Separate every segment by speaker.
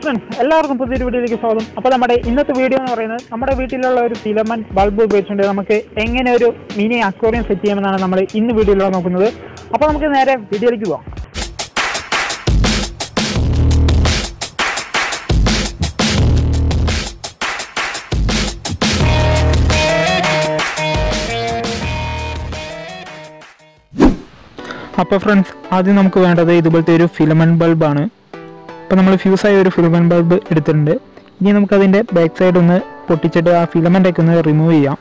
Speaker 1: friends എല്ലാവർക്കും പുതിയൊരു വീഡിയോയിലേക്ക് സ്വാഗതം അപ്പോൾ നമ്മുടെ ഇന്നത്തെ വീഡിയോ എന്ന് പറയുന്നത് നമ്മുടെ വീട്ടിലുള്ള ഒരു ഫിലമെന്റ് ബൾബ് ഉപയോഗിച്ചുകൊണ്ട് നമുക്ക് എങ്ങനെ ഒരു മിനി അക്വേറിയം സെറ്റ് ചെയ്യാമെന്നാണ് നമ്മൾ ഇന്ന് വീഡിയോയിലൂടെ നോക്കുന്നത് അപ്പോൾ നമുക്ക് നേരെ വീഡിയോയിലേക്ക് പോകാം അപ്പോൾ ഫ്രണ്ട്സ് ആദ്യം നമുക്ക് വേണ്ടത് ഇതുപോലത്തെ ഒരു ഫിലമെന്റ് ബൾബാണ് അപ്പോൾ നമ്മൾ ഫ്യൂസായ ഒരു ഫിലമെന്റ് ബൾബ് എടുത്തിട്ടുണ്ട് ഇനി നമുക്ക് അതിൻ്റെ ബാക്ക് സൈഡ് ഒന്ന് പൊട്ടിച്ചിട്ട് ആ ഫിലമെൻ്റ് ഒക്കെ ഒന്ന് റിമൂവ് ചെയ്യാം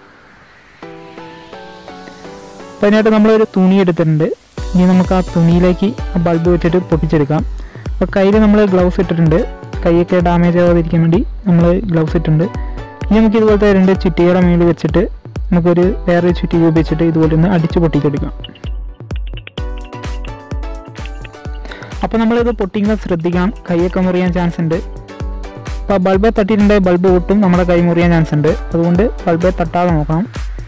Speaker 1: അപ്പോൾ അതിനായിട്ട് നമ്മളൊരു തുണി എടുത്തിട്ടുണ്ട് ഇനി നമുക്ക് ആ തുണിയിലേക്ക് ആ ബൾബ് വെച്ചിട്ട് പൊട്ടിച്ചെടുക്കാം അപ്പോൾ കയ്യിൽ നമ്മൾ ഗ്ലൗസ് ഇട്ടിട്ടുണ്ട് കൈയൊക്കെ ഡാമേജ് ആവാതിരിക്കാൻ വേണ്ടി നമ്മൾ ഗ്ലൗസ് ഇട്ടിട്ടുണ്ട് ഇനി നമുക്ക് ഇതുപോലത്തെ രണ്ട് ചുറ്റിയുടെ മേളിൽ വെച്ചിട്ട് നമുക്കൊരു വേറെ ചുറ്റി ഉപയോഗിച്ചിട്ട് ഇതുപോലെ ഒന്ന് അടിച്ച് പൊട്ടിച്ചെടുക്കാം അപ്പോൾ നമ്മളിത് പൊട്ടിക്കുമ്പോൾ ശ്രദ്ധിക്കണം കൈയൊക്കെ മുറിയാൻ ചാൻസ് ഉണ്ട് അപ്പോൾ ബൾബെ തട്ടിയിട്ടുണ്ടെങ്കിൽ ബൾബ് പൊട്ടും നമ്മുടെ കൈ മുറിയാൻ ചാൻസ് ഉണ്ട് അതുകൊണ്ട് ബൾബെ തട്ടാതെ നോക്കണം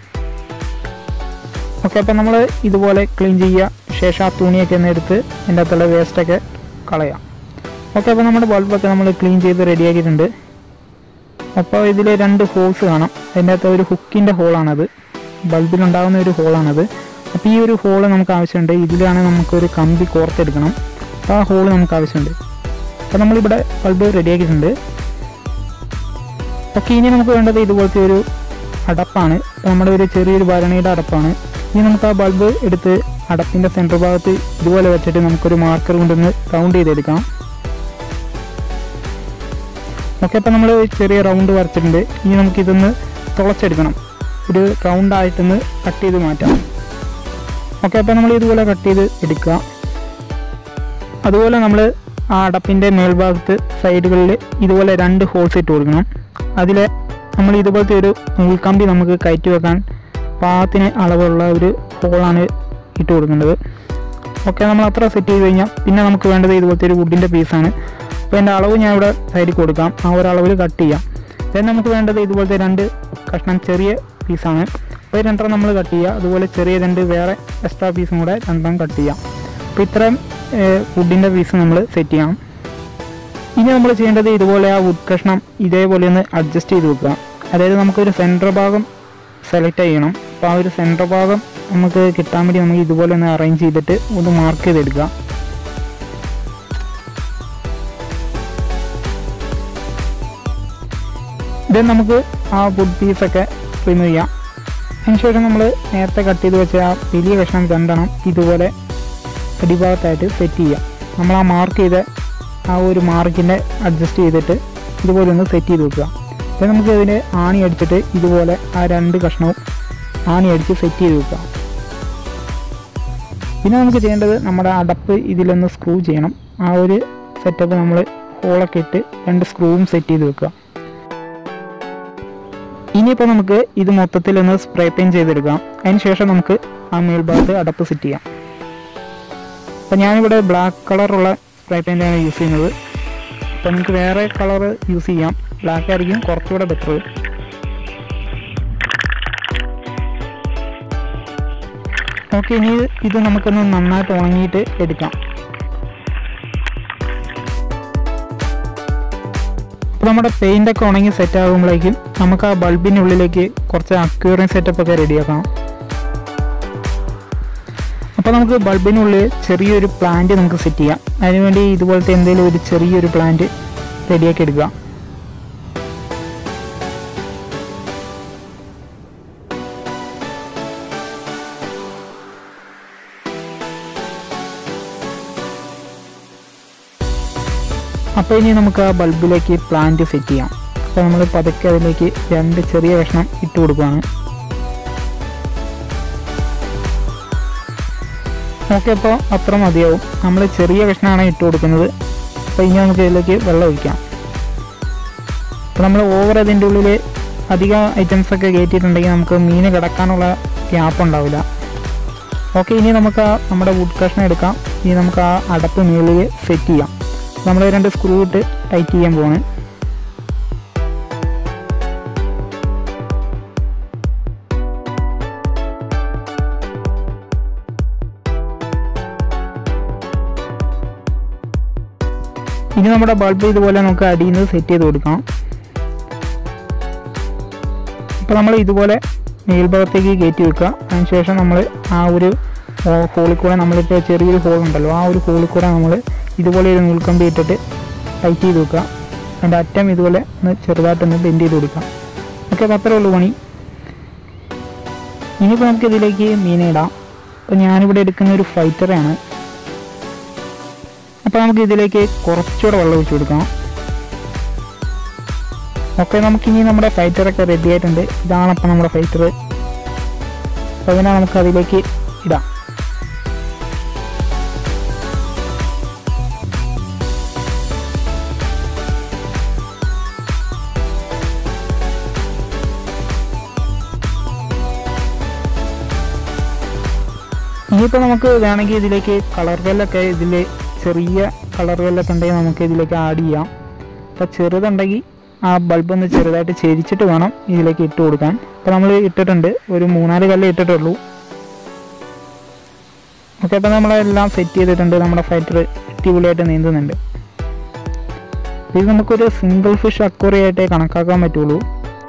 Speaker 1: ഓക്കെ അപ്പോൾ നമ്മൾ ഇതുപോലെ ക്ലീൻ ചെയ്യുക ശേഷം ആ തുണിയൊക്കെ ഒന്ന് എടുത്ത് അതിൻ്റെ അകത്തുള്ള വേസ്റ്റൊക്കെ കളയാം ഓക്കെ അപ്പോൾ നമ്മുടെ ബൾബൊക്കെ നമ്മൾ ക്ലീൻ ചെയ്ത് റെഡിയാക്കിയിട്ടുണ്ട് അപ്പോൾ ഇതിൽ രണ്ട് ഹോൾസ് കാണാം അതിൻ്റെ അകത്ത് ഒരു ഹുക്കിൻ്റെ ഹോളാണത് ബൾബിലുണ്ടാകുന്ന ഒരു ഹോളാണത് അപ്പോൾ ഈ ഒരു ഹോള് നമുക്ക് ആവശ്യമുണ്ട് ഇതിലാണ് നമുക്കൊരു കമ്പി കോർത്തെടുക്കണം അപ്പോൾ ആ ഹോള് നമുക്ക് ആവശ്യമുണ്ട് അപ്പോൾ നമ്മളിവിടെ ബൾബ് റെഡിയാക്കിയിട്ടുണ്ട് ഓക്കെ ഇനി നമുക്ക് വേണ്ടത് ഇതുപോലത്തെ ഒരു അടപ്പാണ് അപ്പോൾ നമ്മുടെ ഒരു ചെറിയൊരു ഭരണിയുടെ അടപ്പാണ് ഇനി നമുക്ക് ആ ബൾബ് എടുത്ത് അടപ്പിൻ്റെ സെൻറ്റർ ഭാഗത്ത് ഇതുപോലെ വെച്ചിട്ട് നമുക്കൊരു മാർക്കർ കൊണ്ടൊന്ന് റൗണ്ട് ചെയ്തെടുക്കാം ഓക്കെ അപ്പോൾ നമ്മൾ ചെറിയ റൗണ്ട് വരച്ചിട്ടുണ്ട് ഇനി നമുക്കിതൊന്ന് തുളച്ചെടുക്കണം ഒരു റൗണ്ടായിട്ടൊന്ന് കട്ട് ചെയ്ത് മാറ്റാം ഓക്കെ അപ്പോൾ നമ്മൾ ഇതുപോലെ കട്ട് ചെയ്ത് എടുക്കുക അതുപോലെ നമ്മൾ ആ അടപ്പിൻ്റെ മേൽഭാഗത്ത് സൈഡുകളിൽ ഇതുപോലെ രണ്ട് ഹോൾസ് ഇട്ട് കൊടുക്കണം അതിൽ നമ്മൾ ഇതുപോലത്തെ ഒരു നൂൽക്കമ്പി നമുക്ക് കയറ്റി വെക്കാൻ പാകത്തിന് അളവുള്ള ഒരു ഹോളാണ് ഇട്ട് കൊടുക്കേണ്ടത് ഓക്കെ നമ്മൾ അത്ര സെറ്റ് ചെയ്ത് കഴിഞ്ഞാൽ പിന്നെ നമുക്ക് വേണ്ടത് ഇതുപോലത്തെ ഒരു വുഡിൻ്റെ പീസാണ് അപ്പോൾ എൻ്റെ അളവ് ഞാൻ ഇവിടെ സൈഡിൽ കൊടുക്കാം ആ ഒരു അളവിൽ കട്ട് ചെയ്യാം then നമുക്ക് വേണ്ടത് ഇതുപോലത്തെ രണ്ട് കഷ്ണം ചെറിയ പീസാണ് അപ്പോൾ ഈ രണ്ടെണ്ണം നമ്മൾ കട്ട് ചെയ്യുക അതുപോലെ ചെറിയ രണ്ട് വേറെ എക്സ്ട്രാ പീസും കൂടെ രണ്ടെണ്ണം കട്ട് ചെയ്യാം അപ്പോൾ ഇത്രയും വുഡിൻ്റെ പീസ് നമ്മൾ സെറ്റ് ചെയ്യാം ഇനി നമ്മൾ ചെയ്യേണ്ടത് ഇതുപോലെ ആ വുഡ് കഷ്ണം ഇതേപോലെ ഒന്ന് അഡ്ജസ്റ്റ് ചെയ്ത് വെക്കുക അതായത് നമുക്കൊരു സെൻറ്റർ ഭാഗം സെലക്ട് ചെയ്യണം അപ്പോൾ ആ ഒരു സെൻറ്റർ ഭാഗം നമുക്ക് കിട്ടാൻ വേണ്ടി നമുക്ക് ഇതുപോലെ ഒന്ന് അറേഞ്ച് ചെയ്തിട്ട് ഒന്ന് മാർക്ക് ചെയ്തെടുക്കുക ദെൻ നമുക്ക് ആ വുഡ് പീസൊക്കെ റിമൂവ് ചെയ്യാം അതിനുശേഷം നമ്മൾ നേരത്തെ കട്ട് ചെയ്ത് വെച്ച ആ വലിയ കഷ്ണം രണ്ടെണ്ണം ഇതുപോലെ അടിഭാഗത്തായിട്ട് സെറ്റ് ചെയ്യാം നമ്മൾ ആ മാർക്ക് ചെയ്ത ആ ഒരു മാർക്കിൻ്റെ അഡ്ജസ്റ്റ് ചെയ്തിട്ട് ഇതുപോലെ ഒന്ന് സെറ്റ് ചെയ്ത് വെക്കുക അപ്പോൾ നമുക്ക് ഇതിന് ആണി അടിച്ചിട്ട് ഇതുപോലെ ആ രണ്ട് കഷ്ണവും ആണി അടിച്ച് സെറ്റ് ചെയ്ത് വെക്കുക പിന്നെ നമുക്ക് ചെയ്യേണ്ടത് നമ്മുടെ അടപ്പ് ഇതിലൊന്ന് സ്ക്രൂ ചെയ്യണം ആ ഒരു സെറ്റപ്പ് നമ്മൾ ഹോളൊക്കെ ഇട്ട് രണ്ട് സ്ക്രൂവും സെറ്റ് ചെയ്ത് വെക്കുക ഇനിയിപ്പോൾ നമുക്ക് ഇത് മൊത്തത്തിലൊന്ന് സ്പ്രേ പെയിൻറ്റ് ചെയ്തെടുക്കാം അതിന് ശേഷം നമുക്ക് ആ മേൽഭാഗത്ത് അടപ്പ് സെറ്റ് ചെയ്യാം അപ്പോൾ ഞാനിവിടെ ബ്ലാക്ക് കളറുള്ള സ്പ്രേ പെയിൻ്റാണ് യൂസ് ചെയ്യുന്നത് അപ്പോൾ നമുക്ക് വേറെ കളർ യൂസ് ചെയ്യാം ബ്ലാക്ക് ആയിരിക്കും കുറച്ചുകൂടെ ബെറ്റർ ഓക്കെ ഇനി ഇത് നമുക്കൊന്ന് നന്നായിട്ട് ഉണങ്ങിയിട്ട് എടുക്കാം അപ്പോൾ നമ്മുടെ പെയിൻ്റ് ഒക്കെ ഉണങ്ങി സെറ്റ് ആകുമ്പോഴേക്കും നമുക്ക് ആ ബൾബിൻ്റെ ഉള്ളിലേക്ക് കുറച്ച് അക്യൂറിയം സെറ്റപ്പ് ഒക്കെ റെഡിയാക്കാം അപ്പോൾ നമുക്ക് ബൾബിനുള്ളിൽ ചെറിയൊരു പ്ലാന്റ് നമുക്ക് സെറ്റ് ചെയ്യാം അതിനുവേണ്ടി ഇതുപോലത്തെ എന്തെങ്കിലും ഒരു ചെറിയൊരു പ്ലാന്റ് റെഡിയാക്കി എടുക്കുക അപ്പോൾ ഇനി നമുക്ക് ആ ബൾബിലേക്ക് പ്ലാന്റ് സെറ്റ് ചെയ്യാം അപ്പോൾ നമ്മൾ പതുക്കെ അതിലേക്ക് രണ്ട് ചെറിയ കഷ്ണം ഇട്ട് കൊടുക്കുകയാണ് ഓക്കെ അപ്പോൾ അത്ര മതിയാവും നമ്മൾ ചെറിയ കഷ്ണമാണ് ഇട്ട് കൊടുക്കുന്നത് അപ്പോൾ ഇനി നമുക്ക് ഇതിലേക്ക് വെള്ളം ഒഴിക്കാം അപ്പോൾ നമ്മൾ ഓവർ അതിൻ്റെ ഉള്ളിൽ അധികം ഐറ്റംസ് ഒക്കെ കയറ്റിയിട്ടുണ്ടെങ്കിൽ നമുക്ക് മീൻ കിടക്കാനുള്ള ഗ്യാപ്പ് ഉണ്ടാവില്ല ഓക്കെ ഇനി നമുക്ക് ആ നമ്മുടെ വുഡ് കഷ്ണം എടുക്കാം ഇനി നമുക്ക് ആ അടപ്പ് മുകളിൽ സെറ്റ് ചെയ്യാം നമ്മൾ രണ്ട് സ്ക്രൂ ഇട്ട് ടൈറ്റ് ചെയ്യാൻ പോവാണ് ഇനി നമ്മുടെ ബൾബ് ഇതുപോലെ നമുക്ക് അടിയിൽ നിന്ന് സെറ്റ് ചെയ്ത് കൊടുക്കാം അപ്പോൾ നമ്മൾ ഇതുപോലെ മേൽഭാഗത്തേക്ക് കയറ്റി വെക്കുക അതിനുശേഷം നമ്മൾ ആ ഒരു ഹോളിൽ കൂടെ നമ്മളിപ്പോൾ ചെറിയൊരു ഹോൾ ഉണ്ടല്ലോ ആ ഒരു ഹോളിൽ കൂടെ നമ്മൾ ഇതുപോലെ ഒരു നൂൽക്കമ്പി ഇട്ടിട്ട് ടൈറ്റ് ചെയ്ത് വെക്കുക അതിൻ്റെ അറ്റം ഇതുപോലെ ഒന്ന് ചെറുതായിട്ടൊന്ന് ബെൻഡ് ചെയ്ത് കൊടുക്കാം ഓക്കെ അപ്പോൾ അത്രേ ഉള്ളൂ പണി ഇനിയിപ്പോൾ നമുക്ക് ഇതിലേക്ക് മീനെ ഇടാം അപ്പോൾ ഞാനിവിടെ എടുക്കുന്ന ഒരു ഫൈറ്ററാണ് അപ്പോൾ നമുക്ക് ഇതിലേക്ക് കുറച്ചുകൂടെ വെള്ളം ഒഴിച്ച് കൊടുക്കാം ഓക്കെ നമുക്കിനി നമ്മുടെ ഫൈറ്ററൊക്കെ റെഡി ആയിട്ടുണ്ട് ഇതാണ് അപ്പം നമ്മുടെ ഫൈറ്റർ അപ്പോൾ അതിനെ നമുക്ക് അതിലേക്ക് ഇടാം ഇനിയിപ്പോൾ നമുക്ക് വേണമെങ്കിൽ ഇതിലേക്ക് കളർ വെല്ലൊക്കെ ഇതിൽ ചെറിയ കളർ വെല്ലൊക്കെ ഉണ്ടെങ്കിൽ നമുക്ക് ഇതിലേക്ക് ആഡ് ചെയ്യാം അപ്പോൾ ചെറുതുണ്ടെങ്കിൽ ആ ബൾബ് ഒന്ന് ചെറുതായിട്ട് ചെരിച്ചിട്ട് വേണം ഇതിലേക്ക് ഇട്ട് കൊടുക്കാൻ അപ്പോൾ നമ്മൾ ഇട്ടിട്ടുണ്ട് ഒരു മൂന്നാല് കല്ല് ഇട്ടിട്ടുള്ളൂ ഓക്കെ അപ്പോൾ നമ്മളെല്ലാം സെറ്റ് ചെയ്തിട്ടുണ്ട് നമ്മുടെ ഫൈറ്റർ അടിപൊളിയായിട്ട് നീന്തുന്നുണ്ട് ഇത് നമുക്കൊരു സിംഗിൾ ഫിഷ് അക്വറി ആയിട്ടേ കണക്കാക്കാൻ പറ്റുള്ളൂ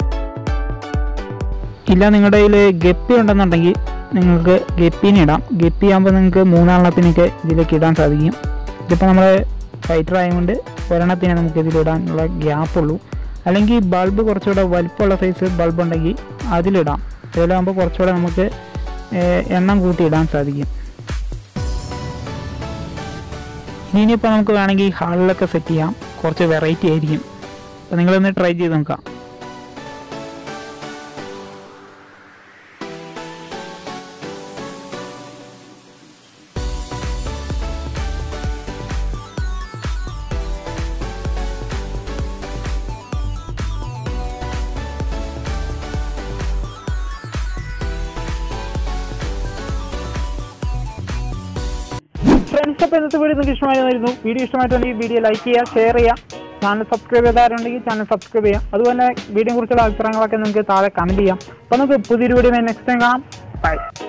Speaker 1: ഇല്ല നിങ്ങളുടെ കയ്യിൽ ഗപ്പി ഉണ്ടെന്നുണ്ടെങ്കിൽ നിങ്ങൾക്ക് ഗപ്പീനെ ഇടാം ഗപ്പി ആകുമ്പോൾ നിങ്ങൾക്ക് മൂന്നെണ്ണത്തിനൊക്കെ ഇതിലേക്ക് ഇടാൻ സാധിക്കും ഇതിപ്പോൾ നമ്മൾ ഫൈറ്റർ ആയതുകൊണ്ട് ഒരെണ്ണത്തിനെ നമുക്ക് ഇതിലിടാനുള്ള ഗ്യാപ്പുള്ളൂ അല്ലെങ്കിൽ ബൾബ് കുറച്ചുകൂടെ വലിപ്പമുള്ള സൈസ് ബൾബ് ഉണ്ടെങ്കിൽ അതിലിടാം ഇതിലാകുമ്പോൾ കുറച്ചുകൂടെ നമുക്ക് ഏഹ്, എണ്ണം കൂട്ടി ഇടാൻ സാധിക്കും ഇനിയിപ്പോൾ നമുക്ക് വേണമെങ്കിൽ ഹാളിലൊക്കെ സെറ്റ് ചെയ്യാം കുറച്ച് വെറൈറ്റി ആയിരിക്കും അപ്പോൾ നിങ്ങളൊന്ന് ട്രൈ ചെയ്ത് നോക്കാം ഫ്രണ്ട്സ് അപ്പോൾ ഇന്നത്തെ വീഡിയോ നിങ്ങൾക്ക് ഇഷ്ടമായിരുന്നു വീഡിയോ ഇഷ്ടമായിട്ടുണ്ടെങ്കിൽ വീഡിയോ ലൈക്ക് ചെയ്യുക ഷെയർ ചെയ്യുക ചാനൽ സബ്സ്ക്രൈബ് ചെയ്താരുണ്ടെങ്കിൽ ചാനൽ സബ്സ്ക്രൈബ് ചെയ്യാം അതുപോലെ വീഡിയോ കുറിച്ചുള്ള അഭിപ്രായങ്ങളൊക്കെ നിങ്ങൾക്ക് താഴെ കമൻറ്റ് ചെയ്യാം അപ്പോൾ നമുക്ക് പുതിയൊരു വീഡിയോ നെക്സ്റ്റ് ടൈം കാണാം ബൈ